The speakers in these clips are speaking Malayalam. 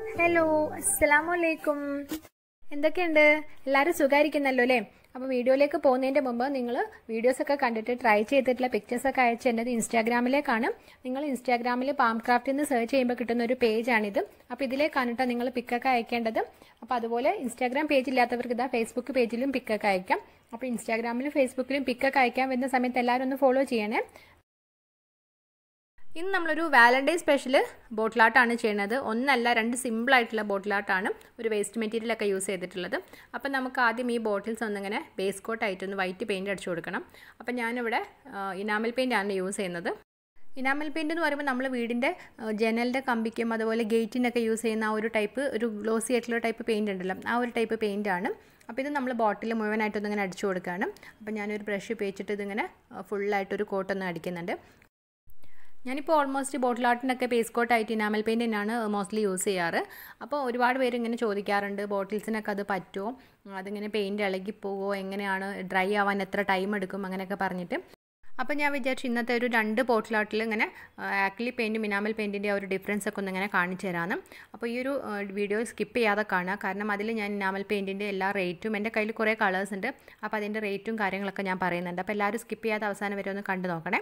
ഹലോ അസ്സലാമു അലൈക്കും എന്തൊക്കെയുണ്ട് എല്ലാവരും സുഖമായിരിക്കുന്നല്ലോ അല്ലേ അപ്പോൾ വീഡിയോയിലേക്ക് പോകുന്നതിൻ്റെ മുമ്പ് നിങ്ങൾ വീഡിയോസൊക്കെ കണ്ടിട്ട് ട്രൈ ചെയ്തിട്ടുള്ള പിക്ചേഴ്സൊക്കെ അയച്ച് എൻ്റെ ഇൻസ്റ്റാഗ്രാമിലേക്കാണ് നിങ്ങൾ ഇൻസ്റ്റാഗ്രാമിൽ പാം ക്രാഫ്റ്റിൽ നിന്ന് സെർച്ച് ചെയ്യുമ്പോൾ കിട്ടുന്ന ഒരു പേജാണിത് അപ്പോൾ ഇതിലേക്കാണ് കേട്ടോ നിങ്ങൾ പിക്കൊക്കെ അയക്കേണ്ടത് അപ്പോൾ അതുപോലെ ഇൻസ്റ്റാഗ്രാം പേജ് ഇല്ലാത്തവർക്ക് ഇതാ ഫേസ്ബുക്ക് പേജിലും പിക്കൊക്കെ അയക്കാം അപ്പോൾ ഇൻസ്റ്റാഗ്രാമിലും ഫേസ്ബുക്കിലും പിക്കൊക്കെ അയക്കാൻ വരുന്ന സമയത്ത് എല്ലാവരും ഒന്ന് ഫോളോ ചെയ്യണേ ഇന്ന് നമ്മളൊരു വാലൻറ്റൈൻ സ്പെഷ്യൽ ബോട്ടിലാട്ടാണ് ചെയ്യുന്നത് ഒന്നല്ല രണ്ട് സിമ്പിളായിട്ടുള്ള ബോട്ടിലാട്ടാണ് ഒരു വേസ്റ്റ് മെറ്റീരിയലൊക്കെ യൂസ് ചെയ്തിട്ടുള്ളത് അപ്പം നമുക്ക് ആദ്യം ഈ ബോട്ടിൽസ് ഒന്നിങ്ങനെ ബേസ് കോട്ടായിട്ടൊന്ന് വൈറ്റ് പെയിൻറ്റ് അടിച്ചു കൊടുക്കണം അപ്പം ഞാനിവിടെ ഇനാമൽ പെയിൻ്റാണ് യൂസ് ചെയ്യുന്നത് ഇനാമൽ പെയിൻ്റ് എന്ന് പറയുമ്പോൾ നമ്മൾ വീടിൻ്റെ ജനലിൻ്റെ കമ്പിക്കും അതുപോലെ ഗേറ്റിനൊക്കെ യൂസ് ചെയ്യുന്ന ആ ഒരു ടൈപ്പ് ഒരു ഗ്ലോസി ആയിട്ടുള്ള ടൈപ്പ് പെയിൻ്റ് ഉണ്ടല്ലോ ആ ഒരു ടൈപ്പ് പെയിൻ്റാണ് അപ്പോൾ ഇത് നമ്മൾ ബോട്ടിൽ മുഴുവനായിട്ടൊന്ന് ഇങ്ങനെ അടിച്ചു കൊടുക്കുകയാണ് അപ്പോൾ ഞാനൊരു ബ്രഷ് ഉപയോഗിച്ചിട്ട് ഇതിങ്ങനെ ഫുള്ളായിട്ടൊരു കോട്ടൊന്ന് അടിക്കുന്നുണ്ട് ഞാനിപ്പോൾ ഓൾമോസ്റ്റ് ബോട്ടിൽ ആർട്ടിനൊക്കെ പേസ് കോട്ടായിട്ട് ഇനാമൽ പെയിൻ്റ് തന്നെയാണ് മോസ്റ്റ്ലി യൂസ് ചെയ്യാറ് അപ്പോൾ ഒരുപാട് പേര് ഇങ്ങനെ ചോദിക്കാറുണ്ട് ബോട്ടിൽസിനൊക്കെ അത് പറ്റുമോ അതിങ്ങനെ പെയിൻറ്റ് ഇളകി പോവുമോ എങ്ങനെയാണ് ഡ്രൈ ആവാൻ എത്ര ടൈം എടുക്കും അങ്ങനെയൊക്കെ പറഞ്ഞിട്ട് അപ്പോൾ ഞാൻ വിചാരിച്ചു ഇന്നത്തെ ഒരു രണ്ട് ബോട്ടിലാട്ടിൽ ഇങ്ങനെ ആക്ലി പെയിൻറ്റും ഇനാമൽ പെയിൻറ്റിൻ്റെ ഒരു ഡിഫറൻസ് ഒക്കെ ഒന്ന് ഇങ്ങനെ കാണിച്ചു തരാമെന്ന് അപ്പോൾ ഈ ഒരു വീഡിയോ സ്കിപ്പ് ചെയ്യാതെ കാണുക കാരണം അതിൽ ഞാൻ ഇനാമൽ പെയിൻറ്റിൻ്റെ എല്ലാ റേറ്റും എൻ്റെ കയ്യിൽ കുറേ കളേഴ്സ് ഉണ്ട് അപ്പോൾ അതിൻ്റെ റേറ്റും കാര്യങ്ങളൊക്കെ ഞാൻ പറയുന്നുണ്ട് അപ്പോൾ എല്ലാവരും സ്കിപ്പ് ചെയ്യാതെ അവസാനം വരെ ഒന്ന് കണ്ടു നോക്കണേ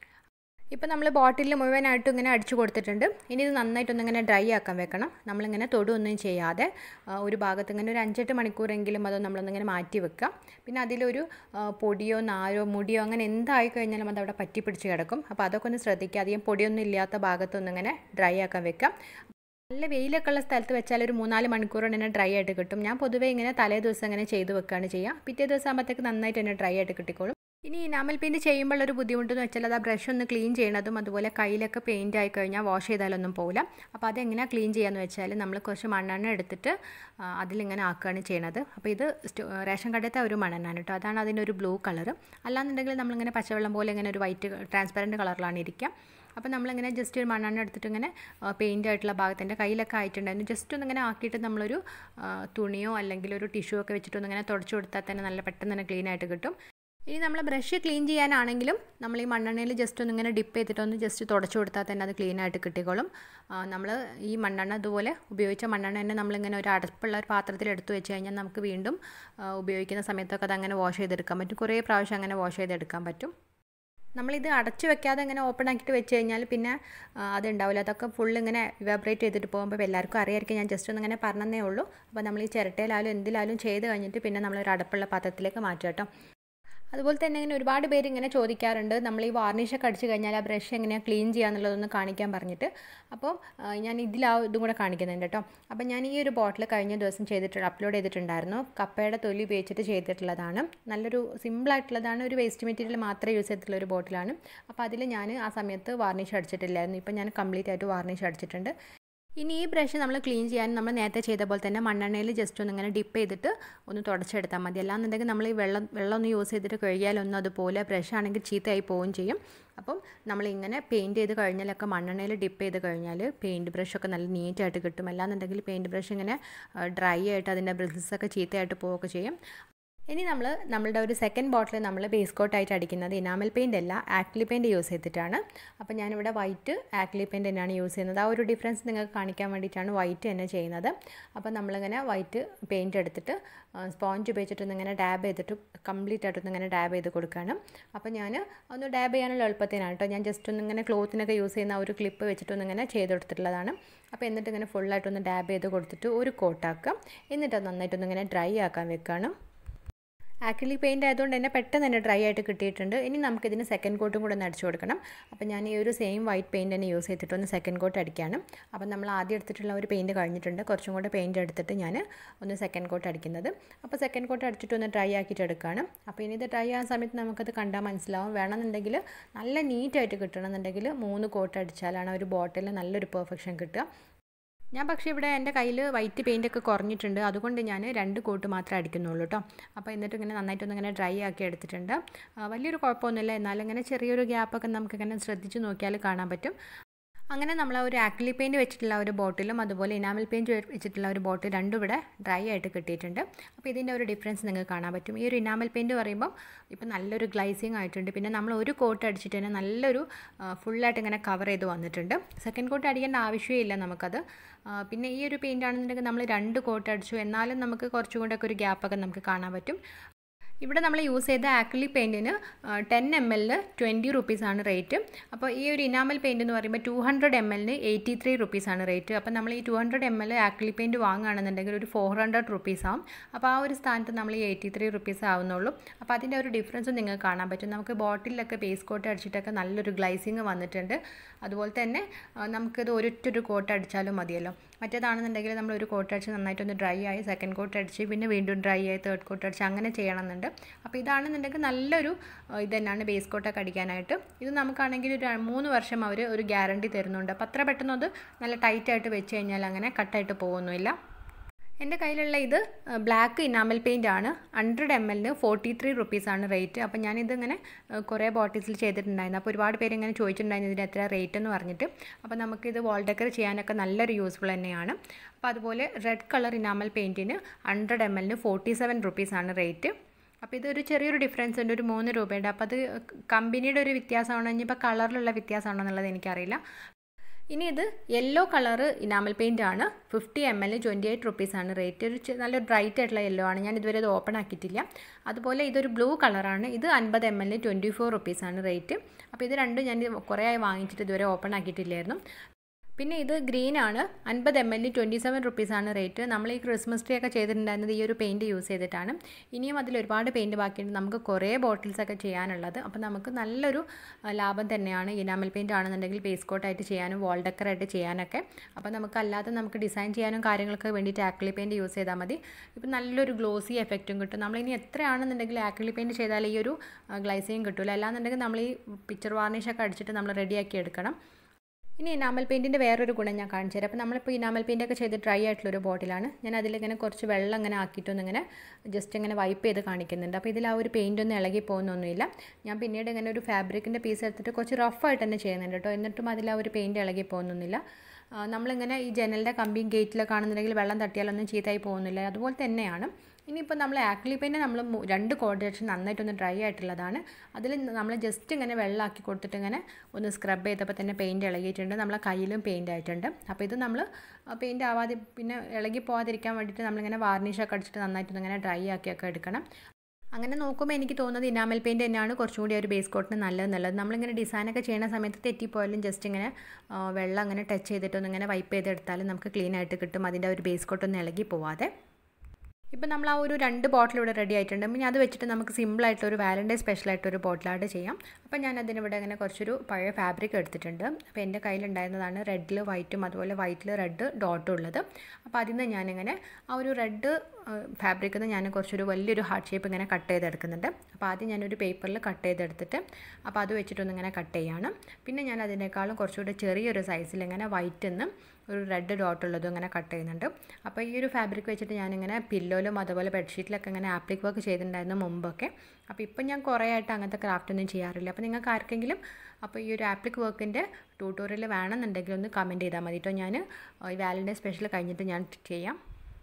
ഇപ്പോൾ നമ്മൾ ബോട്ടിലിൽ മുഴുവനായിട്ടും ഇങ്ങനെ അടിച്ചു കൊടുത്തിട്ടുണ്ട് ഇനി ഇത് നന്നായിട്ടൊന്ന് ഇങ്ങനെ ഡ്രൈ ആക്കാൻ വെക്കണം നമ്മളിങ്ങനെ തൊടുവൊന്നും ചെയ്യാതെ ഒരു ഭാഗത്ത് ഇങ്ങനെ ഒരു അഞ്ചെട്ട് മണിക്കൂറെങ്കിലും അത് നമ്മളൊന്നിങ്ങനെ മാറ്റി വെക്കാം പിന്നെ അതിലൊരു പൊടിയോ നാരോ മുടിയോ അങ്ങനെ എന്തായി കഴിഞ്ഞാലും അത് അവിടെ പറ്റി പിടിച്ച് കിടക്കും അപ്പോൾ അതൊക്കെ ഒന്ന് ശ്രദ്ധിക്കുക അധികം പൊടിയൊന്നും ഇല്ലാത്ത ഭാഗത്തൊന്നിങ്ങനെ ഡ്രൈ ആക്കാൻ വെക്കാം നല്ല വെയിലൊക്കെ ഉള്ള സ്ഥലത്ത് വെച്ചാൽ ഒരു മൂന്നാല് മണിക്കൂർ കൊണ്ട് തന്നെ ഡ്രൈ ആയിട്ട് കിട്ടും ഞാൻ പൊതുവേ ഇങ്ങനെ തലേ ദിവസം ഇങ്ങനെ ചെയ്ത് വെക്കുകയാണ് ചെയ്യുക പിറ്റേ ദിവസം ആകുമ്പോഴത്തേക്ക് നന്നായിട്ട് തന്നെ ഡ്രൈ ആയിട്ട് കിട്ടിക്കോളും ഇനി ഇനാമൽ പെയിൻറ്റ് ചെയ്യുമ്പോൾ ഒരു ബുദ്ധിമുട്ടെന്ന് വെച്ചാൽ അത് ആ ബ്രഷ് ഒന്ന് ക്ലീൻ ചെയ്യണതും അതുപോലെ കയ്യിലൊക്കെ പെയിൻറ്റ് ആയി കഴിഞ്ഞാൽ വാഷ് ചെയ്താലൊന്നും പോകില്ല അപ്പോൾ അതെങ്ങനെയാണ് ക്ലീൻ ചെയ്യാന്ന് വെച്ചാൽ നമ്മൾ കുറച്ച് മണ്ണെണ്ണ എടുത്തിട്ട് അതിലിങ്ങനെ ആക്കുകയാണ് ചെയ്യണത് അപ്പോൾ ഇത് റേഷൻ കടത്തെ ഒരു മണ്ണെണ്ണാണ് കേട്ടോ അതാണ് അതിൻ്റെ ഒരു ബ്ലൂ കളർ അല്ലാന്നുണ്ടെങ്കിൽ നമ്മളിങ്ങനെ പച്ചവെള്ളം പോലെ ഇങ്ങനെ ഒരു വൈറ്റ് ട്രാൻസ്പെറൻറ്റ് കളറിലാണ് ഇരിക്കുക അപ്പോൾ നമ്മളിങ്ങനെ ജസ്റ്റ് ഒരു മണ്ണെണ്ണ എടുത്തിട്ട് ഇങ്ങനെ പെയിൻ്റ് ആയിട്ടുള്ള ഭാഗത്തിൻ്റെ കയ്യിലൊക്കെ ആയിട്ടുണ്ടായിരുന്നു ജസ്റ്റ് ഒന്നിങ്ങനെ ആക്കിയിട്ട് നമ്മളൊരു തുണിയോ അല്ലെങ്കിൽ ഒരു ടിഷ്യൂ ഒക്കെ വെച്ചിട്ട് ഒന്നിങ്ങനെ തുടച്ചു കൊടുത്താൽ തന്നെ നല്ല പെട്ടെന്ന് തന്നെ ക്ലീൻ ആയിട്ട് കിട്ടും ഇനി നമ്മൾ ബ്രഷ് ക്ലീൻ ചെയ്യാനാണെങ്കിലും നമ്മൾ ഈ മണ്ണെണ്ണയിൽ ജസ്റ്റ് ഒന്ന് ഇങ്ങനെ ഡിപ്പ് ചെയ്തിട്ടൊന്ന് ജസ്റ്റ് തുടച്ചു കൊടുത്താൽ തന്നെ അത് ക്ലീൻ ആയിട്ട് കിട്ടിക്കോളും നമ്മൾ ഈ മണ്ണെണ്ണ ഇതുപോലെ ഉപയോഗിച്ച മണ്ണെണ്ണ തന്നെ നമ്മളിങ്ങനെ ഒരു അടപ്പുള്ള ഒരു പാത്രത്തിൽ എടുത്തു വെച്ച് കഴിഞ്ഞാൽ നമുക്ക് വീണ്ടും ഉപയോഗിക്കുന്ന സമയത്തൊക്കെ അത് അങ്ങനെ വാഷ് ചെയ്തെടുക്കാൻ പറ്റും കുറേ പ്രാവശ്യം അങ്ങനെ വാഷ് ചെയ്തെടുക്കാൻ പറ്റും നമ്മളിത് അടച്ചു വെക്കാതെ ഇങ്ങനെ ഓപ്പൺ ആക്കിയിട്ട് വെച്ച് കഴിഞ്ഞാൽ പിന്നെ അത് ഉണ്ടാവില്ല അതൊക്കെ ഫുൾ ഇങ്ങനെ ഇവാബ്രേറ്റ് ചെയ്തിട്ട് പോകുമ്പോൾ എല്ലാവർക്കും അറിയായിരിക്കും ഞാൻ ജസ്റ്റ് ഒന്ന് ഇങ്ങനെ പറഞ്ഞതേ ഉള്ളൂ അപ്പോൾ നമ്മൾ ഈ ചിരട്ടയിലായാലും എന്തിലായാലും ചെയ്ത് കഴിഞ്ഞിട്ട് പിന്നെ നമ്മളൊരു അടപ്പുള്ള പാത്രത്തിലേക്ക് മാറ്റുക കേട്ടോ അതുപോലെ തന്നെ ഇങ്ങനെ ഒരുപാട് പേര് ഇങ്ങനെ ചോദിക്കാറുണ്ട് നമ്മൾ ഈ വാർണിഷൊക്കെ അടിച്ച് കഴിഞ്ഞാൽ ആ ബ്രഷ് എങ്ങനെയാണ് ക്ലീൻ ചെയ്യാന്നുള്ളതൊന്ന് കാണിക്കാൻ പറഞ്ഞിട്ട് അപ്പോൾ ഞാൻ ഇതിൽ ആ ഇതും കൂടെ കാണിക്കുന്നുണ്ട് കേട്ടോ അപ്പോൾ ഞാൻ ഈ ഒരു ബോട്ടിൽ കഴിഞ്ഞ ദിവസം ചെയ്തിട്ട് അപ്ലോഡ് ചെയ്തിട്ടുണ്ടായിരുന്നു കപ്പയുടെ തൊലി ഉപയോഗിച്ചിട്ട് ചെയ്തിട്ടുള്ളതാണ് നല്ലൊരു സിമ്പിളായിട്ടുള്ളതാണ് ഒരു വേസ്റ്റ് മെറ്റീരിയൽ മാത്രമേ യൂസ് ചെയ്തിട്ടുള്ള ഒരു ബോട്ടിലാണ് അപ്പോൾ അതിൽ ഞാൻ ആ സമയത്ത് വാർണിഷ് അടിച്ചിട്ടില്ലായിരുന്നു ഇപ്പോൾ ഞാൻ കംപ്ലീറ്റ് ആയിട്ട് വാർണിഷ് അടിച്ചിട്ടുണ്ട് ഇനി ഈ ബ്രഷ് നമ്മൾ ക്ലീൻ ചെയ്യാൻ നമ്മൾ നേരത്തെ ചെയ്ത പോലെ തന്നെ മണ്ണെണ്ണയിൽ ജസ്റ്റ് ഒന്ന് ഇങ്ങനെ ഡിപ്പ് ചെയ്തിട്ട് ഒന്ന് തുടച്ചെടുത്താൽ മതി അല്ലാന്നുണ്ടെങ്കിൽ നമ്മൾ ഈ വെള്ളം വെള്ളം ഒന്ന് യൂസ് ചെയ്തിട്ട് കഴുകിയാലൊന്നും അതുപോലെ ബ്രഷ് ആണെങ്കിൽ ചീത്തയായി പോവുകയും ചെയ്യും അപ്പം നമ്മളിങ്ങനെ പെയിൻറ്റ് ചെയ്ത് കഴിഞ്ഞാലൊക്കെ മണ്ണെണ്ണയിൽ ഡിപ്പ് ചെയ്ത് കഴിഞ്ഞാൽ പെയിൻറ്റ് ബ്രഷൊക്കെ നല്ല നീറ്റായിട്ട് കിട്ടും അല്ലാന്നുണ്ടെങ്കിൽ പെയിൻറ്റ് ബ്രഷ് ഇങ്ങനെ ഡ്രൈ ആയിട്ട് അതിൻ്റെ ബ്രിസിൽസൊക്കെ ചീത്തയായിട്ട് പോവുകയൊക്കെ ചെയ്യും ഇനി നമ്മൾ നമ്മളുടെ ഒരു സെക്കൻഡ് ബോട്ടിൽ നമ്മൾ ബേസ് കോട്ടായിട്ട് അടിക്കുന്നത് ഇനാമൽ പെയിൻ്റ് അല്ല ആക്ലി പെയിൻറ്റ് യൂസ് ചെയ്തിട്ടാണ് അപ്പോൾ ഞാനിവിടെ വൈറ്റ് ആക്ലി പെയിൻറ്റ് തന്നെയാണ് യൂസ് ചെയ്യുന്നത് ആ ഒരു ഡിഫറൻസ് നിങ്ങൾക്ക് കാണിക്കാൻ വേണ്ടിയിട്ടാണ് വൈറ്റ് തന്നെ ചെയ്യുന്നത് അപ്പോൾ നമ്മളിങ്ങനെ വൈറ്റ് പെയിൻറ്റ് എടുത്തിട്ട് സ്പോഞ്ച് ഉപയോഗിച്ചിട്ട് ഇങ്ങനെ ഡാബ് ചെയ്തിട്ട് കംപ്ലീറ്റ് ആയിട്ടൊന്ന് ഇങ്ങനെ ഡാബ് ചെയ്ത് കൊടുക്കുകയാണ് അപ്പോൾ ഞാൻ ഒന്ന് ഡാബ് ചെയ്യാനുള്ള എളുപ്പത്തിനാണ് കേട്ടോ ഞാൻ ജസ്റ്റ് ഒന്ന് ഇങ്ങനെ ക്ലോത്തിനൊക്കെ യൂസ് ചെയ്യുന്ന ഒരു ക്ലിപ്പ് വെച്ചിട്ടൊന്ന് ഇങ്ങനെ ചെയ്ത് കൊടുത്തിട്ടുള്ളതാണ് അപ്പോൾ എന്നിട്ട് ഇങ്ങനെ ഫുള്ളായിട്ടൊന്ന് ഡാബ് ചെയ്ത് കൊടുത്തിട്ട് ഒരു കോട്ടാക്കുക എന്നിട്ട് അത് നന്നായിട്ടൊന്ന് ഇങ്ങനെ ഡ്രൈ ആക്കാൻ വെക്കുകയാണ് ആക്രിലിക് പെയിൻറ്റ് ആയതുകൊണ്ട് തന്നെ പെട്ടെന്ന് തന്നെ ഡ്രൈ ആയിട്ട് കിട്ടിയിട്ടുണ്ട് ഇനി നമുക്കിതിന് സെക്കൻഡ് കോട്ടും കൂടെ ഒന്ന് അടിച്ചു കൊടുക്കണം അപ്പോൾ ഞാൻ ഈ ഒരു സെയിം വൈറ്റ് പെയിൻറ്റ് തന്നെ യൂസ് ചെയ്തിട്ട് ഒന്ന് സെക്കൻഡ് കോട്ട് അടിക്കുകയാണ് അപ്പോൾ നമ്മൾ ആദ്യം എടുത്തിട്ടുള്ള ഒരു പെയിൻറ്റ് കഴിഞ്ഞിട്ടുണ്ട് കുറച്ചും കൂടെ പെയിൻറ്റ് എടുത്തിട്ട് ഞാൻ ഒന്ന് സെക്കൻഡ് കോട്ട് അടിക്കുന്നത് അപ്പോൾ സെക്കൻഡ് കോട്ട് അടിച്ചിട്ട് ഒന്ന് ഡ്രൈ ആക്കിയിട്ട് എടുക്കുകയാണ് അപ്പോൾ ഇനി ഇത് ഡ്രൈ ആകുന്ന സമയത്ത് നമുക്കത് കണ്ടാൽ മനസ്സിലാവും വേണമെന്നുണ്ടെങ്കിൽ നല്ല നീറ്റായിട്ട് കിട്ടണമെന്നുണ്ടെങ്കിൽ മൂന്ന് കോട്ട് അടിച്ചാലാണ് ഒരു ബോട്ടിൽ നല്ലൊരു പെർഫെക്ഷൻ കിട്ടുക ഞാൻ പക്ഷേ ഇവിടെ എൻ്റെ കയ്യിൽ വൈറ്റ് പെയിൻ്റ് ഒക്കെ കുറഞ്ഞിട്ടുണ്ട് അതുകൊണ്ട് ഞാൻ രണ്ട് കോട്ട് മാത്രമേ അടിക്കുന്നുള്ളൂ കേട്ടോ അപ്പോൾ എന്നിട്ട് ഇങ്ങനെ നന്നായിട്ടൊന്ന് ഇങ്ങനെ ഡ്രൈ ആക്കി എടുത്തിട്ടുണ്ട് വലിയൊരു കുഴപ്പമൊന്നുമില്ല എന്നാലും ഇങ്ങനെ ചെറിയൊരു ഗ്യാപ്പൊക്കെ നമുക്കിങ്ങനെ ശ്രദ്ധിച്ച് നോക്കിയാൽ കാണാൻ പറ്റും അങ്ങനെ നമ്മൾ ആ ഒരു ആക്രിലി പെയിൻറ്റ് വെച്ചിട്ടുള്ള ഒരു ബോട്ടിലും അതുപോലെ ഇനാമൽ പെയിൻറ്റ് വെച്ചിട്ടുള്ള ഒരു ബോട്ടിൽ രണ്ടും ഇവിടെ ഡ്രൈ ആയിട്ട് കിട്ടിയിട്ടുണ്ട് അപ്പോൾ ഇതിൻ്റെ ഒരു ഡിഫറൻസ് നിങ്ങൾക്ക് കാണാൻ പറ്റും ഈ ഒരു ഇനാമൽ പെയിൻറ്റ് പറയുമ്പോൾ ഇപ്പോൾ നല്ലൊരു ഗ്ലൈസിങ് ആയിട്ടുണ്ട് പിന്നെ നമ്മൾ ഒരു കോട്ട് അടിച്ചിട്ട് തന്നെ നല്ലൊരു ഫുള്ളായിട്ട് ഇങ്ങനെ കവർ ചെയ്ത് വന്നിട്ടുണ്ട് സെക്കൻഡ് കോട്ട് അടിക്കേണ്ട ആവശ്യമേ ഇല്ല നമുക്കത് പിന്നെ ഈ ഒരു പെയിൻ്റ് ആണെന്നുണ്ടെങ്കിൽ നമ്മൾ രണ്ട് കോട്ട് അടിച്ചു എന്നാലും നമുക്ക് കുറച്ചും കൂടെയൊക്കെ ഒരു ഗ്യാപ്പൊക്കെ നമുക്ക് കാണാൻ പറ്റും ഇവിടെ നമ്മൾ യൂസ് ചെയ്ത ആക്രിലിക് പെയിൻറ്റിന് ടെൻ എം എല്ലിന് ട്വൻറ്റി റുപ്പീസാണ് റേറ്റ് അപ്പോൾ ഈ ഒരു ഇനാമൽ പെയിൻറ്റ് എന്ന് പറയുമ്പോൾ ടു ഹൺഡ്രഡ് എം എല്ലിന് എയ്റ്റി ത്രീ റുപ്പീസാണ് റേറ്റ് അപ്പോൾ നമ്മൾ ഈ two hundred M L acrylic paint വാങ്ങുകയാണെന്നുണ്ടെങ്കിൽ ഒരു ഫോർ ഹൺഡ്രഡ് റുപ്പീസ് ആവും അപ്പോൾ ആ ഒരു സ്ഥാനത്ത് നമ്മൾ ഈ എയ്റ്റി ത്രീ റുപ്പീസ് ആവുന്നുള്ളൂ അപ്പോൾ അതിൻ്റെ ഒരു ഡിഫറൻസ് നിങ്ങൾക്ക് കാണാൻ പറ്റും നമുക്ക് ബോട്ടിലൊക്കെ ബേസ് കോട്ട് അടിച്ചിട്ടൊക്കെ നല്ലൊരു ഗ്ലൈസിങ് വന്നിട്ടുണ്ട് അതുപോലെ തന്നെ നമുക്കിത് ഒരൊറ്റൊരു കോട്ട് അടിച്ചാലും മതിയല്ലോ മറ്റേതാണെന്നുണ്ടെങ്കിൽ നമ്മൾ ഒരു കോട്ട് അടിച്ച് നന്നായിട്ടൊന്ന് ഡ്രൈ ആയി സെക്കൻഡ് കോട്ട് അടിച്ച് പിന്നെ വീണ്ടും ഡ്രൈ ആയി തേർഡ് കോട്ട് അടിച്ച് അങ്ങനെ ചെയ്യണമെന്നുണ്ട് അപ്പോൾ ഇതാണെന്നുണ്ടെങ്കിൽ നല്ലൊരു ഇത് തന്നെയാണ് ബേസ് കോട്ടൊക്കെ അടിക്കാനായിട്ട് ഇത് നമുക്കാണെങ്കിൽ ഒരു മൂന്ന് വർഷം അവർ ഒരു ഗ്യാരണ്ടി തരുന്നുണ്ട് അപ്പോൾ അത്ര പെട്ടെന്ന് അത് നല്ല ടൈറ്റായിട്ട് വെച്ച് കഴിഞ്ഞാൽ അങ്ങനെ കട്ടായിട്ട് പോകുന്നില്ല എൻ്റെ കയ്യിലുള്ള ഇത് ബ്ലാക്ക് ഇനാമൽ പെയിൻ്റ് ആണ് ഹൺഡ്രഡ് എം എല്ലിന് ഫോർട്ടി ത്രീ റുപ്പീസാണ് റേറ്റ് അപ്പോൾ ഞാനിതിങ്ങനെ കുറേ ബോട്ടിൽസിൽ ചെയ്തിട്ടുണ്ടായിരുന്നു അപ്പോൾ ഒരുപാട് പേര് ഇങ്ങനെ ചോദിച്ചിട്ടുണ്ടായിരുന്നു ഇതിന് എത്ര റേറ്റ് എന്ന് പറഞ്ഞിട്ട് അപ്പോൾ നമുക്കിത് വാൾ ഡെക്കർ ചെയ്യാനൊക്കെ നല്ലൊരു യൂസ്ഫുൾ തന്നെയാണ് അപ്പോൾ അതുപോലെ റെഡ് കളർ ഇനാമൽ പെയിൻറ്റിന് ഹൺഡ്രഡ് എം എല്ലിന് ഫോർട്ടി സെവൻ റുപ്പീസാണ് റേറ്റ് അപ്പോൾ ഇതൊരു ചെറിയൊരു ഡിഫറൻസ് ഉണ്ട് ഒരു മൂന്ന് രൂപയുടെ അപ്പോൾ അത് കമ്പനിയുടെ ഒരു വ്യത്യാസമാണോ ഇനിയിപ്പോൾ കളറിലുള്ള വ്യത്യാസമാണോ എന്നുള്ളത് എനിക്കറിയില്ല ഇനി ഇത് യെല്ലോ കളറ് ഇനാമൽ പെയിൻ്റ് ആണ് fifty M L twenty eight റുപ്പീസാണ് റേറ്റ് ഒരു നല്ല ബ്രൈറ്റ് ആയിട്ടുള്ള യെല്ലോ ആണ് ഞാൻ ഇതുവരെ ഇത് ഓപ്പൺ ആക്കിയിട്ടില്ല അതുപോലെ ഇതൊരു ബ്ലൂ കളറാണ് ഇത് അൻപത് എം എൽ ട്വൻറ്റി ഫോർ റുപ്പീസാണ് റേറ്റ് അപ്പോൾ ഇത് രണ്ടും ഞാൻ കുറേ ആയി വാങ്ങിച്ചിട്ട് ഇതുവരെ ഓപ്പൺ ആക്കിയിട്ടില്ലായിരുന്നു പിന്നെ ഇത് ഗ്രീൻ ആണ് അൻപത് എം എൽ ട്വൻറ്റി സെവൻ റുപ്പീസാണ് റേറ്റ് നമ്മൾ ഈ ക്രിസ്മസ് ട്രീ ഒക്കെ ചെയ്തിട്ടുണ്ടായിരുന്നത് ഈ ഒരു പെയിൻറ്റ് യൂസ് ചെയ്തിട്ടാണ് ഇനിയും അതിൽ ഒരുപാട് പെയിൻറ്റ് ബാക്കിയുണ്ട് നമുക്ക് കുറേ ബോട്ടിൽസ് ഒക്കെ ചെയ്യാനുള്ളത് അപ്പോൾ നമുക്ക് നല്ലൊരു ലാഭം തന്നെയാണ് ഇനാമൽ പെയിൻറ്റ് ആണെന്നുണ്ടെങ്കിൽ ബേസ് കോട്ടായിട്ട് ചെയ്യാനും വാൾ ഡെക്കറായിട്ട് ചെയ്യാനൊക്കെ അപ്പോൾ നമുക്ക് അല്ലാതെ നമുക്ക് ഡിസൈൻ ചെയ്യാനും കാര്യങ്ങൾക്ക് വേണ്ടിയിട്ട് ആക്രിലി പെയിൻറ്റ് യൂസ് ചെയ്താൽ മതി ഇപ്പം നല്ലൊരു ഗ്ലോസി എഫക്റ്റും കിട്ടും നമ്മളിനി എത്രയാണെന്നുണ്ടെങ്കിൽ ആക്രിലി പെയിൻറ്റ് ചെയ്താൽ ഈ ഒരു ഗ്ലൈസിങ് കിട്ടില്ല അല്ലാന്നുണ്ടെങ്കിൽ നമ്മൾ ഈ പിക്ചർ വാർണിഷൊക്കെ അടിച്ചിട്ട് നമ്മൾ റെഡിയാക്കി എടുക്കണം ഇനി ഇനാമൽ പെയിൻറ്റിൻ്റെ വേറൊരു ഗുണം ഞാൻ കാണിച്ചു തരാം അപ്പോൾ നമ്മളിപ്പോൾ ഇനാമൽ പെയിൻ്റ് ഒക്കെ ചെയ്ത് ഡ്രൈ ആയിട്ടുള്ളൊരു ബോട്ടിലാണ് ഞാൻ അതിലിങ്ങനെ കുറച്ച് വെള്ളം ഇങ്ങനെ ആക്കിയിട്ടൊന്ന് ഇങ്ങനെ ജസ്റ്റ് ഇങ്ങനെ വൈപ്പ് ചെയ്ത് കാണിക്കുന്നുണ്ട് അപ്പോൾ ഇതിൽ ആ ഒരു പെയിൻ്റ് ഒന്നും ഇളകി പോകുന്നൊന്നുമില്ല ഞാൻ പിന്നീട് ഇങ്ങനെ ഒരു ഫാബ്രിക്കിൻ്റെ പീസ് എടുത്തിട്ട് കുറച്ച് റഫായിട്ട് തന്നെ ചെയ്യുന്നുണ്ട് കേട്ടോ എന്നിട്ടും അതിൽ ആ ഒരു പെയിൻറ്റ് ഇളകി പോകുന്നൊന്നുമില്ല നമ്മളിങ്ങനെ ഈ ജനലിൻ്റെ കമ്പിയും ഗേറ്റിലൊക്കെ ആണെന്നുണ്ടെങ്കിൽ വെള്ളം തട്ടിയാലൊന്നും ചീത്തയായി പോകുന്നില്ല അതുപോലെ തന്നെയാണ് ഇനിയിപ്പോൾ നമ്മൾ ആക്ലി പെയിൻറ്റ് നമ്മൾ രണ്ട് കോർഡിനേഷൻ നന്നായിട്ടൊന്ന് ഡ്രൈ ആയിട്ടുള്ളതാണ് അതിൽ നമ്മൾ ജസ്റ്റ് ഇങ്ങനെ വെള്ളമാക്കി കൊടുത്തിട്ട് ഇങ്ങനെ ഒന്ന് സ്ക്രബ് ചെയ്തപ്പോൾ തന്നെ പെയിൻറ്റ് ഇളകിയിട്ടുണ്ട് നമ്മളെ കയ്യിലും പെയിൻ്റ് ആയിട്ടുണ്ട് അപ്പോൾ ഇത് നമ്മൾ പെയിൻറ്റ് ആവാതെ പിന്നെ ഇളകി പോകാതിരിക്കാൻ വേണ്ടിയിട്ട് നമ്മളിങ്ങനെ വാർണിഷൊക്കെ അടിച്ചിട്ട് നന്നായിട്ടൊന്ന് ഇങ്ങനെ ഡ്രൈ ആക്കിയൊക്കെ എടുക്കണം അങ്ങനെ നോക്കുമ്പോൾ എനിക്ക് തോന്നുന്നത് ഇനാമൽ പെയിൻറ്റ് തന്നെയാണ് കുറച്ചും കൂടി ഒരു ബേസ് കോട്ടിന് നല്ലത് നല്ലത് നമ്മളിങ്ങനെ ഡിസൈനൊക്കെ ചെയ്യുന്ന സമയത്ത് തെറ്റിപ്പോയാലും ജസ്റ്റ് ഇങ്ങനെ വെള്ളം അങ്ങനെ ടച്ച് ചെയ്തിട്ടൊന്ന് ഇങ്ങനെ വൈപ്പ് ചെയ്തെടുത്താലും നമുക്ക് ക്ലീൻ ആയിട്ട് കിട്ടും അതിൻ്റെ ഒരു ബേസ് കോട്ടൊന്നും ഇളകി പോവാതെ ഇപ്പം നമ്മൾ ആ ഒരു രണ്ട് ബോട്ടിൽ ഇവിടെ റെഡി ആയിട്ടുണ്ട് പിന്നെ അത് വെച്ചിട്ട് നമുക്ക് സിമ്പിളായിട്ട് ഒരു വാലൻറ്റൈൻ സ്പെഷ്യലായിട്ട് ഒരു ബോട്ടിലായിട്ട് ചെയ്യാം അപ്പോൾ ഞാൻ അതിനിവിടെ ഇങ്ങനെ കുറച്ചൊരു പഴയ ഫാബ്രിക് എടുത്തിട്ടുണ്ട് അപ്പോൾ എൻ്റെ കയ്യിലുണ്ടായിരുന്നതാണ് റെഡിൽ വൈറ്റും അതുപോലെ വൈറ്റിൽ റെഡ് ഡോട്ടും ഉള്ളത് അപ്പോൾ അതിൽ നിന്ന് ഞാനിങ്ങനെ ആ ഒരു റെഡ് ഫാബ്രിക്കിൽ നിന്ന് ഞാൻ കുറച്ചൊരു വലിയൊരു ഹാർട്ട് ഷേപ്പ് ഇങ്ങനെ കട്ട് ചെയ്തെടുക്കുന്നുണ്ട് അപ്പോൾ ആദ്യം ഞാനൊരു പേപ്പറിൽ കട്ട് ചെയ്തെടുത്തിട്ട് അപ്പോൾ അത് വെച്ചിട്ടൊന്ന് ഇങ്ങനെ കട്ട് ചെയ്യാണ് പിന്നെ ഞാൻ അതിനേക്കാളും കുറച്ചുകൂടി ചെറിയൊരു സൈസിൽ ഇങ്ങനെ വൈറ്റിൽ നിന്ന് ഒരു റെഡ് ഡോട്ട് ഉള്ളതും ഇങ്ങനെ കട്ട് ചെയ്യുന്നുണ്ട് അപ്പോൾ ഈ ഒരു ഫാബ്രിക് വെച്ചിട്ട് ഞാനിങ്ങനെ പില്ലോയിലും അതുപോലെ ബെഡ്ഷീറ്റിലൊക്കെ ഇങ്ങനെ ആപ്ലിക് വർക്ക് ചെയ്തിട്ടുണ്ടായിരുന്നു മുമ്പൊക്കെ അപ്പോൾ ഇപ്പം ഞാൻ കുറേ ആയിട്ട് അങ്ങനത്തെ ക്രാഫ്റ്റ് ഒന്നും ചെയ്യാറില്ല അപ്പോൾ നിങ്ങൾക്ക് ആർക്കെങ്കിലും അപ്പോൾ ഈ ഒരു ആപ്ലിക് വർക്കിൻ്റെ ട്യൂട്ടോറിയൽ വേണമെന്നുണ്ടെങ്കിൽ ഒന്ന് കമൻറ്റ് ചെയ്താൽ മതി കേട്ടോ ഞാൻ ഈ വാലൻറ്റൈൻ സ്പെഷ്യൽ കഴിഞ്ഞിട്ട് ഞാൻ ചെയ്യാം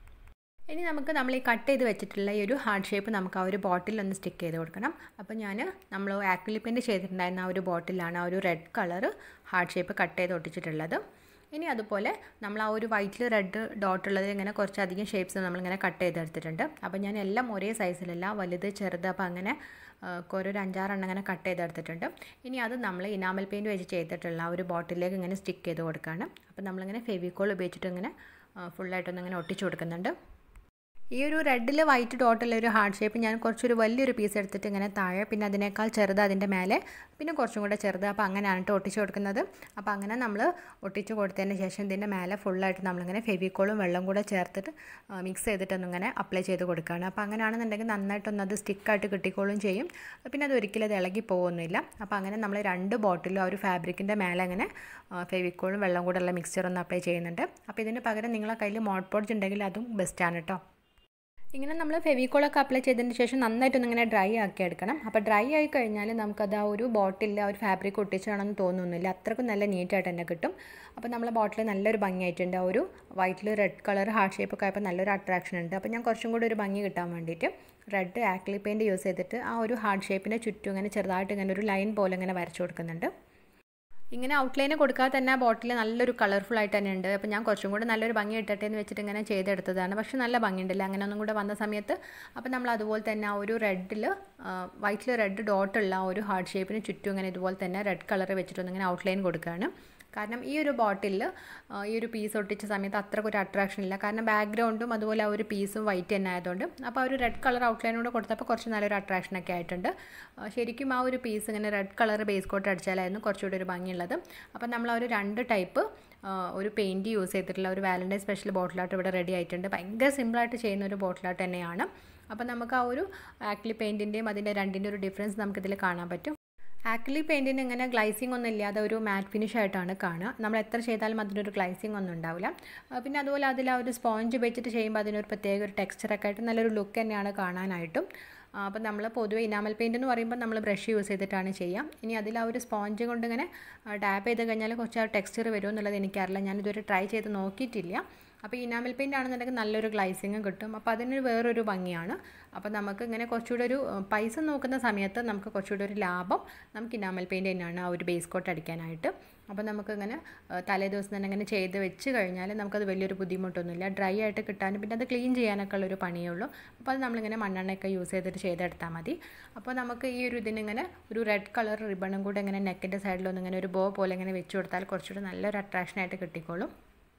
ഇനി നമുക്ക് നമ്മൾ ഈ കട്ട് ചെയ്ത് വെച്ചിട്ടുള്ള ഈ ഒരു ഹാർട്ട് ഷേപ്പ് നമുക്ക് ആ ഒരു ബോട്ടിൽ ഒന്ന് സ്റ്റിക്ക് ചെയ്ത് കൊടുക്കണം അപ്പോൾ ഞാൻ നമ്മൾ ആക്രിലിപ്പിൻ്റെ ചെയ്തിട്ടുണ്ടായിരുന്ന ആ ഒരു ബോട്ടിലാണ് ആ ഒരു red colour heart shape cut ചെയ്ത് ഒട്ടിച്ചിട്ടുള്ളത് ഇനി അതുപോലെ നമ്മൾ ആ ഒരു വൈറ്റിൽ റെഡ് ഡോട്ട് ഉള്ളത് ഇങ്ങനെ കുറച്ചധികം ഷേപ്സ് നമ്മളിങ്ങനെ കട്ട് ചെയ്തെടുത്തിട്ടുണ്ട് അപ്പോൾ ഞാൻ എല്ലാം ഒരേ സൈസിലല്ല വലുത് ചെറുത് അപ്പോൾ അങ്ങനെ ഒരു അഞ്ചാറെണ്ണം അങ്ങനെ കട്ട് ചെയ്തെടുത്തിട്ടുണ്ട് ഇനി അത് നമ്മൾ ഇനാമൽ പെയിൻറ്റ് വെച്ച് ചെയ്തിട്ടുള്ള ആ ഒരു ബോട്ടിലേക്ക് ഇങ്ങനെ സ്റ്റിക്ക് ചെയ്ത് കൊടുക്കുകയാണ് അപ്പോൾ നമ്മളിങ്ങനെ ഫെവിക്കോൾ ഉപയോഗിച്ചിട്ട് ഇങ്ങനെ ഫുള്ളായിട്ടൊന്ന് ഇങ്ങനെ ഒട്ടിച്ച് കൊടുക്കുന്നുണ്ട് ഈ ഒരു റെഡിൽ വൈറ്റ് ഡോട്ടുള്ള ഒരു ഹാർട്ട് ഷേപ്പ് ഞാൻ കുറച്ചൊരു വലിയൊരു പീസ് എടുത്തിട്ട് ഇങ്ങനെ താഴെ പിന്നെ അതിനേക്കാൾ ചെറുത് അതിൻ്റെ മേലെ പിന്നെ കുറച്ചും കൂടെ ചെറുത് അപ്പോൾ അങ്ങനെയാണ് കേട്ടോ ഒട്ടിച്ച് കൊടുക്കുന്നത് അപ്പോൾ അങ്ങനെ നമ്മൾ ഒട്ടിച്ച് കൊടുത്തതിന് ശേഷം ഇതിൻ്റെ മേലെ ഫുള്ളായിട്ട് നമ്മളിങ്ങനെ ഫെവിക്കോളും വെള്ളം കൂടെ ചേർത്തിട്ട് മിക്സ് ചെയ്തിട്ടൊന്നിങ്ങനെ അപ്ലൈ ചെയ്ത് കൊടുക്കുകയാണ് അപ്പോൾ അങ്ങനെയാണെന്നുണ്ടെങ്കിൽ നന്നായിട്ടൊന്ന് അത് സ്റ്റിക്കായിട്ട് കിട്ടിക്കോളും ചെയ്യും പിന്നെ അത് ഒരിക്കലും അത് ഇളകി പോകുന്നില്ല അപ്പോൾ അങ്ങനെ നമ്മൾ രണ്ട് ബോട്ടിലും ആ ഒരു ഫാബ്രിക്കിൻ്റെ മേലെ അങ്ങനെ ഫെവിക്കോളും വെള്ളം കൂടെ ഉള്ള മിക്സ്ചർ ഒന്ന് അപ്ലൈ ചെയ്യുന്നുണ്ട് അപ്പോൾ ഇതിന് പകരം നിങ്ങളെ കയ്യിൽ മോട്ട് പോഡ്സ് ഉണ്ടെങ്കിൽ അതും ബെസ്റ്റാണ് കേട്ടോ ഇങ്ങനെ നമ്മൾ ഫെവിക്കോളൊക്കെ അപ്ലൈ ചെയ്തതിന് ശേഷം നന്നായിട്ടൊന്ന് ഇങ്ങനെ ഡ്രൈ ആക്കി എടുക്കണം അപ്പോൾ ഡ്രൈ ആയി കഴിഞ്ഞാൽ നമുക്കത് ആ ഒരു ബോട്ടിൽ ആ ഒരു ഫാബ്രിക് ഒട്ടിച്ചാണെന്ന് തോന്നുന്നില്ല അത്രക്കും നല്ല നീറ്റായിട്ട് തന്നെ കിട്ടും അപ്പോൾ നമ്മളെ ബോട്ടിൽ നല്ലൊരു ഭംഗിയായിട്ടുണ്ട് ആ ഒരു വൈറ്റിൽ റെഡ് കളർ ഹാർട്ട് ഷേപ്പ് ഒക്കെ ആയപ്പോൾ നല്ലൊരു അട്രാക്ഷൻ ഉണ്ട് അപ്പോൾ ഞാൻ കുറച്ചും കൂടി ഒരു ഭംഗി കിട്ടാൻ വേണ്ടിയിട്ട് റെഡ് ആക്ലി പെയിൻറ്റ് യൂസ് ചെയ്തിട്ട് ആ ഒരു ഹാർട്ട് ഷേപ്പിൻ്റെ ചുറ്റും ഇങ്ങനെ ചെറുതായിട്ട് ഇങ്ങനെ ഒരു ലൈൻ പോലെ ഇങ്ങനെ വരച്ചു കൊടുക്കുന്നുണ്ട് ഇങ്ങനെ ഔട്ട്ലൈന് കൊടുക്കാതെ തന്നെ ആ ബോട്ടിൽ നല്ലൊരു കളർഫുൾ ആയിട്ട് തന്നെ ഉണ്ട് അപ്പോൾ ഞാൻ കുറച്ചും കൂടെ നല്ലൊരു ഭംഗി ഇട്ടട്ടെ എന്ന് വെച്ചിട്ട് ഇങ്ങനെ ചെയ്തെടുത്തതാണ് പക്ഷെ നല്ല ഭംഗിയുണ്ടല്ലേ അങ്ങനെ ഒന്നും കൂടെ വന്ന സമയത്ത് അപ്പോൾ നമ്മൾ അതുപോലെ തന്നെ ആ ഒരു റെഡിൽ വൈറ്റിൽ റെഡ് ഡോട്ടുള്ള ആ ഒരു ഹാർട്ട് ഷേപ്പിന് ചുറ്റും ഇങ്ങനെ ഇതുപോലെ തന്നെ റെഡ് കളർ വെച്ചിട്ടൊന്ന് ഇങ്ങനെ ഔട്ട്ലൈൻ കൊടുക്കുകയാണ് കാരണം ഈ ഒരു ബോട്ടിലിൽ ഈ ഒരു പീസ് ഒട്ടിച്ച സമയത്ത് അത്രയ്ക്ക് ഒരു അട്രാക്ഷൻ ഇല്ല കാരണം ബാക്ക്ഗ്രൗണ്ടും അതുപോലെ ആ ഒരു പീസും വൈറ്റ് തന്നെ ആയതുകൊണ്ട് അപ്പോൾ ആ ഒരു റെഡ് കളർ ഔട്ട്ലൈൻ കൂടെ കൊടുത്തപ്പോൾ കുറച്ച് നല്ലൊരു അട്രാക്ഷനൊക്കെ ആയിട്ടുണ്ട് ശരിക്കും ആ ഒരു പീസ് ഇങ്ങനെ റെഡ് കളർ ബേസ് കോട്ട് അടിച്ചാലായിരുന്നു കുറച്ചുകൂടി ഒരു ഭംഗിയുള്ളത് അപ്പോൾ നമ്മൾ ആ ഒരു രണ്ട് ടൈപ്പ് ഒരു പെയിൻറ്റ് യൂസ് ചെയ്തിട്ടുള്ള ഒരു വാലൻറ്റൈൻ സ്പെഷ്യൽ ബോട്ടിലായിട്ട് ഇവിടെ റെഡി ആയിട്ടുണ്ട് ഭയങ്കര സിമ്പിളായിട്ട് ചെയ്യുന്ന ഒരു ബോട്ടിലായിട്ട് തന്നെയാണ് അപ്പോൾ നമുക്ക് ആ ഒരു ആക്ലി പെയിൻറ്റിൻ്റെയും അതിൻ്റെ രണ്ടിൻ്റെ ഒരു ഡിഫറൻസ് നമുക്കിതിൽ കാണാൻ പറ്റും ആക്ലി പെയിൻറ്റിന് ഇങ്ങനെ ഗ്ലൈസിങ് ഒന്നും ഇല്ലാതെ ഒരു മാറ്റ് ഫിനിഷ് ആയിട്ടാണ് കാണുക നമ്മൾ എത്ര ചെയ്താലും അതിനൊരു ഗ്ലൈസിങ് ഒന്നും ഉണ്ടാവില്ല പിന്നെ അതുപോലെ അതിൽ ആ ഒരു സ്പോഞ്ച് വെച്ചിട്ട് ചെയ്യുമ്പോൾ അതിനൊരു പ്രത്യേക ഒരു ടെക്സ്ചറൊക്കെ ആയിട്ട് നല്ലൊരു ലുക്ക് തന്നെയാണ് കാണാനായിട്ടും അപ്പോൾ നമ്മൾ പൊതുവെ ഇനാമൽ പെയിൻ്റ് എന്ന് പറയുമ്പോൾ നമ്മൾ ബ്രഷ് യൂസ് ചെയ്തിട്ടാണ് ചെയ്യുക ഇനി അതിൽ ആ ഒരു സ്പോഞ്ച് കൊണ്ട് ഇങ്ങനെ ടാപ്പ് ചെയ്ത് കഴിഞ്ഞാൽ കുറച്ച് ആ ടെക്സ്ചർ വരുമോ എന്നുള്ളത് എനിക്കറിയില്ല ഞാനിതുവരെ ട്രൈ ചെയ്ത് നോക്കിയിട്ടില്ല അപ്പോൾ ഇനാമൽ പെയിൻ്റ് ആണെന്നുണ്ടെങ്കിൽ നല്ലൊരു ഗ്ലൈസിങ് കിട്ടും അപ്പോൾ അതിന് വേറൊരു ഭംഗിയാണ് അപ്പോൾ നമുക്ക് ഇങ്ങനെ കുറച്ചുകൂടെ ഒരു പൈസ നോക്കുന്ന സമയത്ത് നമുക്ക് കുറച്ചുകൂടെ ഒരു ലാഭം നമുക്ക് ഇനാമൽ പെയിൻറ്റ് തന്നെയാണ് ആ ഒരു ബേസ് കോട്ട് അടിക്കാനായിട്ട് അപ്പോൾ നമുക്കിങ്ങനെ തലേ ദിവസം തന്നെ ഇങ്ങനെ ചെയ്ത് വെച്ച് കഴിഞ്ഞാൽ നമുക്കത് വലിയൊരു ബുദ്ധിമുട്ടൊന്നുമില്ല ഡ്രൈ ആയിട്ട് കിട്ടാനും പിന്നെ അത് ക്ലീൻ ചെയ്യാനൊക്കെ ഉള്ളൊരു പണിയേ ഉള്ളൂ അപ്പോൾ അത് നമ്മളിങ്ങനെ മണ്ണെണ്ണയൊക്കെ യൂസ് ചെയ്തിട്ട് ചെയ്തെടുത്താൽ മതി അപ്പോൾ നമുക്ക് ഈ ഒരു ഇതിനിങ്ങനെ ഒരു റെഡ് കളർ റിബണും കൂടെ ഇങ്ങനെ നെക്കിൻ്റെ സൈഡിലൊന്നും ഇങ്ങനെ ഒരു ബോ പോലെ ഇങ്ങനെ വെച്ച് കൊടുത്താൽ കുറച്ചുകൂടി നല്ലൊരു അട്രാക്ഷനായിട്ട് കിട്ടിക്കോളും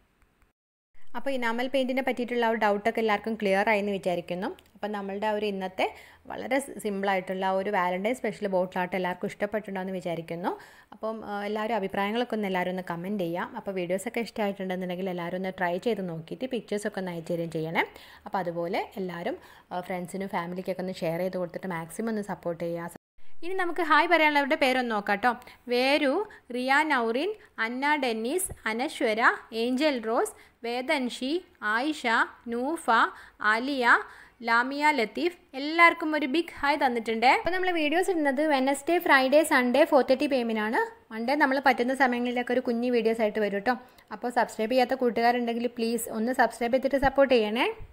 അപ്പോൾ ഇനാമൽ പെയിൻറ്റിനെ പറ്റിയിട്ടുള്ള ആ ഒരു ഡൗട്ടൊക്കെ എല്ലാവർക്കും ക്ലിയർ ആയി എന്ന് വിചാരിക്കുന്നു അപ്പം നമ്മളുടെ ആ ഒരു ഇന്നത്തെ വളരെ സിമ്പിളായിട്ടുള്ള ആ ഒരു വാലൻറ്റൈൻ സ്പെഷ്യൽ ബോട്ടിലാട്ട് എല്ലാവർക്കും ഇഷ്ടപ്പെട്ടിട്ടുണ്ടെന്ന് വിചാരിക്കുന്നു അപ്പം എല്ലാവരും അഭിപ്രായങ്ങളൊക്കെ ഒന്ന് എല്ലാവരും ഒന്ന് കമൻറ്റ് ചെയ്യാം അപ്പോൾ വീഡിയോസൊക്കെ ഇഷ്ടമായിട്ടുണ്ടെന്നുണ്ടെങ്കിൽ എല്ലാവരും ഒന്ന് ട്രൈ ചെയ്ത് നോക്കിയിട്ട് പിക്ചേഴ്സൊക്കെ ഒന്ന് അയച്ചു തരികയും ചെയ്യണേ അപ്പോൾ അതുപോലെ എല്ലാവരും ഫ്രണ്ട്സിനും ഫാമിലിക്കൊക്കെ ഒന്ന് ഷെയർ ചെയ്ത് കൊടുത്തിട്ട് മാക്സിമം ഒന്ന് സപ്പോർട്ട് ചെയ്യുക ഇനി നമുക്ക് ഹായ് പറയാനുള്ളവരുടെ പേരൊന്ന് നോക്കാം കേട്ടോ വേരു Riya Nourin Anna Dennis Anashwara Angel Rose Vedanshi Ayisha Noofa Aliya Lamiya Latheef എല്ലാവർക്കും ഒരു ബിഗ് ഹായ് തന്നിട്ടുണ്ട് അപ്പോൾ നമ്മൾ വീഡിയോസ് ഇടുന്നത് Wednesday Friday Sunday four thirty P എമ്മിനാണ് മൺഡേ നമ്മൾ പറ്റുന്ന സമയങ്ങളിലൊക്കെ ഒരു കുഞ്ഞു വീഡിയോസ് ആയിട്ട് വരും കേട്ടോ അപ്പോൾ സബ്സ്ക്രൈബ് ചെയ്യാത്ത കൂട്ടുകാരുണ്ടെങ്കിൽ പ്ലീസ് ഒന്ന് സബ്സ്ക്രൈബ് ചെയ്തിട്ട് സപ്പോർട്ട് ചെയ്യണേ